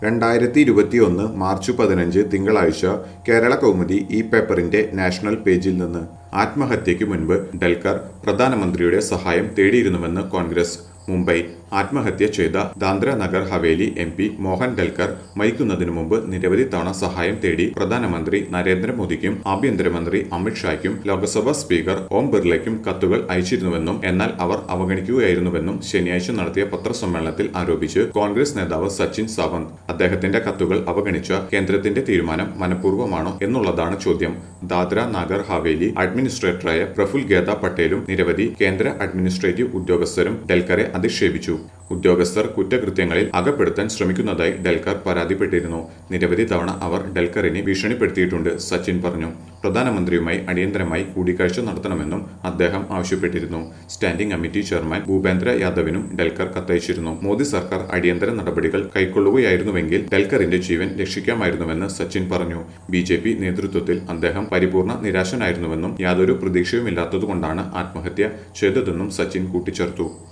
രണ്ടായിരത്തി ഇരുപത്തിയൊന്ന് മാർച്ച് പതിനഞ്ച് തിങ്കളാഴ്ച കേരള കൗമുദി ഈ പേപ്പറിന്റെ നാഷണൽ പേജിൽ നിന്ന് ആത്മഹത്യയ്ക്ക് മുൻപ് ഡൽക്കർ പ്രധാനമന്ത്രിയുടെ സഹായം തേടിയിരുന്നുവെന്ന് കോൺഗ്രസ് മുംബൈ ആത്മഹത്യ ചെയ്ത ദാദ്ര നഗർ ഹവേലി എം പി മോഹൻ ഡൽക്കർ മരിക്കുന്നതിനു മുമ്പ് നിരവധി തവണ സഹായം തേടി പ്രധാനമന്ത്രി നരേന്ദ്രമോദിക്കും ആഭ്യന്തരമന്ത്രി അമിത്ഷായ്ക്കും ലോക്സഭാ സ്പീക്കർ ഓം ബിർളയ്ക്കും കത്തുകൾ അയച്ചിരുന്നുവെന്നും എന്നാൽ അവർ അവഗണിക്കുകയായിരുന്നുവെന്നും ശനിയാഴ്ച നടത്തിയ പത്രസമ്മേളനത്തിൽ ആരോപിച്ച് കോൺഗ്രസ് നേതാവ് സച്ചിൻ സാവന്ത് അദ്ദേഹത്തിന്റെ കത്തുകൾ അവഗണിച്ച കേന്ദ്രത്തിന്റെ തീരുമാനം മനഃപൂർവ്വമാണോ എന്നുള്ളതാണ് ചോദ്യം ദാദ്ര നാഗർ ഹവേലി അഡ്മിനിസ്ട്രേറ്ററായ പ്രഫുൽ ഗേദ പട്ടേലും നിരവധി കേന്ദ്ര അഡ്മിനിസ്ട്രേറ്റീവ് ഉദ്യോഗസ്ഥരും ഡൽക്കറെ അധിക്ഷേപിച്ചു ഉദ്യോഗസ്ഥർ കുറ്റകൃത്യങ്ങളിൽ അകപ്പെടുത്താൻ ശ്രമിക്കുന്നതായി ഡൽക്കർ പരാതിപ്പെട്ടിരുന്നു നിരവധി തവണ അവർ ഡൽക്കറിനെ ഭീഷണിപ്പെടുത്തിയിട്ടുണ്ട് സച്ചിൻ പറഞ്ഞു പ്രധാനമന്ത്രിയുമായി അടിയന്തരമായി കൂടിക്കാഴ്ച നടത്തണമെന്നും അദ്ദേഹം ആവശ്യപ്പെട്ടിരുന്നു സ്റ്റാൻഡിംഗ് കമ്മിറ്റി ചെയർമാൻ ഭൂപേന്ദ്ര യാദവിനും ഡൽക്കർ കത്തയച്ചിരുന്നു മോദി സർക്കാർ അടിയന്തര നടപടികൾ കൈക്കൊള്ളുകയായിരുന്നുവെങ്കിൽ ഡൽക്കറിന്റെ ജീവൻ രക്ഷിക്കാമായിരുന്നുവെന്ന് സച്ചിൻ പറഞ്ഞു ബി ജെ പി നേതൃത്വത്തിൽ അദ്ദേഹം പരിപൂർണ നിരാശനായിരുന്നുവെന്നും യാതൊരു പ്രതീക്ഷയുമില്ലാത്തതുകൊണ്ടാണ് ആത്മഹത്യ ചെയ്തതെന്നും സച്ചിൻ കൂട്ടിച്ചേർത്തു